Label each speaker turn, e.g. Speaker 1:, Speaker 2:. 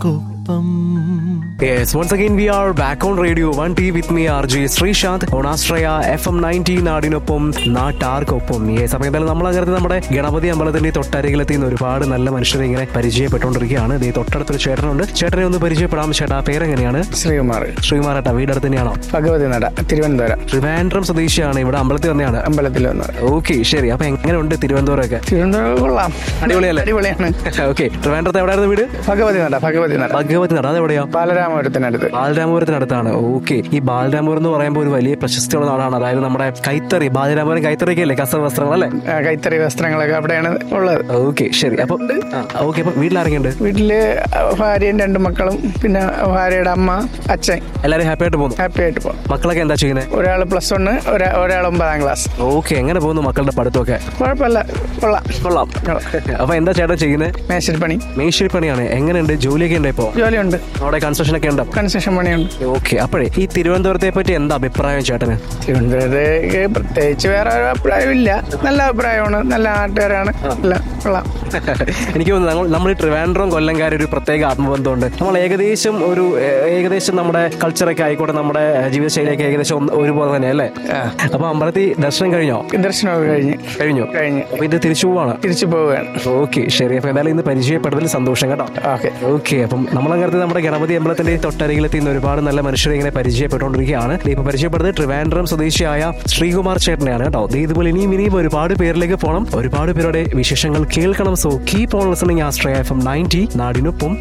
Speaker 1: Kuppam
Speaker 2: Yes, once again we are back on Radio 1T with me RJ Sreesanth on Astraya FM 90 നാടിനൊപ്പം നാട്ടാർക്കൊപ്പം ഈ സമയത്ത് നമ്മൾ അങ്ങനെ നമ്മുടെ ഗണപതി അമ്പലത്തിന്റെ തൊട്ടരികിലെത്തി നിന്ന് ഒരുപാട് നല്ല മനുഷ്യരെ ഇങ്ങനെ പരിചയപ്പെട്ടുകൊണ്ടിരിക്കുകയാണ് ദേ തൊട്ടടുത്തൊരു ചേട്ടനുണ്ട് ചേട്ടനെ ഒന്ന് പരിചയപ്പെടാം ചേട്ടാ പേരെങ്ങനെയാണ്
Speaker 3: ശ്രീകുമാർ
Speaker 2: ശ്രീകുമാരേട്ടാ വീടടുത്ത് തന്നെയാണോ
Speaker 3: ഭഗവതി നട തിരുവനന്തപുരം
Speaker 2: ട്രിവാൻഡ്രം സ്വദേശിയാണ് ഇവിടെ അമ്പലത്തിൽ തന്നെയാണ്
Speaker 3: അമ്പലത്തിൽ വന്ന്
Speaker 2: ഓക്കെ ശരി അപ്പൊ എങ്ങനെയുണ്ട് തിരുവനന്തപുരം ഒക്കെ
Speaker 3: തിരുവനന്തപുരം കൊള്ളാം
Speaker 2: അടിപൊളിയല്ലേ?
Speaker 3: അടിപൊളിയാണ്
Speaker 2: ഓക്കെ ട്രിവാൻഡ്രത്ത് എവിടെയായിരുന്നു വീട്
Speaker 3: ഭഗവതി നട ഭഗവതി നട
Speaker 2: ഭഗവതി നട അതെവിടെയാ
Speaker 3: ബാലരാമപുരത്തിനടുത്ത്
Speaker 2: ബാലരാമപുരത്തിനടുത്താണ് ഓക്കെ ഈ ബാലരാമപുരം എന്ന് പറയുമ്പോൾ ഒരു വലിയ പ്രശസ്തിയുള്ള നാടാണ് അതായത് നമ്മുടെ കൈത്തറി ബാലരാമപുരം കൈത്തറിയൊക്കെ അല്ലേ കസവ് വസ്ത്രങ്ങൾ അല്ലേ
Speaker 3: ആ, കൈത്തറി വസ്ത്രങ്ങളൊക്കെ അവിടെയാണ് ഉള്ളത്
Speaker 2: ഓക്കെ ശരി അപ്പൊ ഓക്കെ അപ്പൊ വീട്ടിലാരൊക്കെയുണ്ട്
Speaker 3: വീട്ടില് ഭാര്യയും രണ്ട് മക്കളും പിന്നെ ഭാര്യയുടെ അമ്മ അച്ഛൻ
Speaker 2: എല്ലാരും ഹാപ്പി ആയിട്ട് പോകുന്നു
Speaker 3: ഹാപ്പി ആയിട്ട് പോകും
Speaker 2: മക്കളൊക്കെ എന്താ ചെയ്യുന്നത്
Speaker 3: ഒരാൾ പ്ലസ് വണ് ഒരാൾ ഒമ്പതാം ക്ലാസ്
Speaker 2: ഓക്കെ എങ്ങനെ പോകുന്നു മക്കളുടെ പഠിത്തമൊക്കെ
Speaker 3: കുഴപ്പമില്ല കൊള്ളാം
Speaker 2: കൊള്ളാം അപ്പൊ എന്താ ചേട്ടൻ ചെയ്യുന്നത്
Speaker 3: മേശരി പണി
Speaker 2: മേശ്ശേരി പണിയാണ് എങ്ങനെയുണ്ട് ജോലിയൊക്കെ ഉണ്ട് ഇപ്പോ
Speaker 3: ജോലിയുണ്ട്
Speaker 2: അവിടെ കൺസ്ട്രക്ഷൻ ഒക്കെ ഉണ്ടോ
Speaker 3: കൺസ്ട്രക്ഷൻ പണിയുണ്ട്
Speaker 2: ഓക്കെ അപ്പോഴേ ഈ തിരുവനന്തപുരത്തെ പറ്റി എന്താ അഭിപ്രായം ചേട്ടന്
Speaker 3: തിരുവനന്തപുരത്ത് പ്രത്യേകിച്ച് വേറെ ഒരു അഭിപ്രായം ഇല്ല നല്ല അഭിപ്രായമാണ് നല്ല നാട്ടുകാരാണ് നല്ല കൊള്ളാം
Speaker 2: എനിക്ക് തോന്നുന്നു നമ്മൾ- നമ്മൾ ഈ ട്രിവാൻഡ്രം കൊല്ലംകാർ ഒരു പ്രത്യേക ആത്മബന്ധമുണ്ട് നമ്മൾ ഏകദേശം ഒരു ഏ- ഏകദേശം നമ്മുടെ കൾച്ചറൊക്കെ ആയിക്കോട്ടെ നമ്മുടെ ജീവിതശൈലിയൊക്കെ ഏകദേശം ഒന്ന് ഒരുപോലെ തന്നെ അല്ലേ അപ്പൊ അമ്പലത്തിൽ ദർശനം കഴിഞ്ഞോ
Speaker 3: ദർശനമൊക്കെ കഴിഞ്ഞ്
Speaker 2: കഴിഞ്ഞു
Speaker 3: കഴിഞ്ഞ്
Speaker 2: അപ്പൊ ഇത് തിരിച്ചു പോവാണ്
Speaker 3: തിരിച്ചു പോവുകയാണ്
Speaker 2: ഓക്കെ ശരി അപ്പൊ എന്തായാലും ഇന്ന് പരിചയപ്പെടുന്നതിൽ സന്തോഷം കേട്ടോ
Speaker 3: ഓക്കെ
Speaker 2: ഓക്കെ അപ്പം നമ്മളങ്ങനത്തെ നമ്മുടെ ഗണപതി അമ്പലത്തിന്റെ തൊട്ടരികിലെത്തി ഇന്ന് ഒരുപാട് നല്ല മനുഷ്യരെ ഇങ്ങനെ പരിചയപ്പെട്ടുകൊണ്ടിരിക്കുകയാണ് ദേ ഇപ്പൊ പരിചയപ്പെടുന്നത് ട്രിവാൻഡ്രം സ്വദേശിയായ ശ്രീകുമാർ ചേട്ടനെയാണ് കേട്ടോ ദേ ഇതുപോലെ ഇനിയും ഇനിയും ഒരുപാട് പേരിലേക്ക് പോകണം ഒരുപാട് പേരുടെ വിശേഷങ്ങൾ കേൾക്കണം സോ കീപ് ഓൺ ലിസണിങ് ആസ്ട്രയ എഫ് എം നയൻറ്റി നാടിനൊപ്പം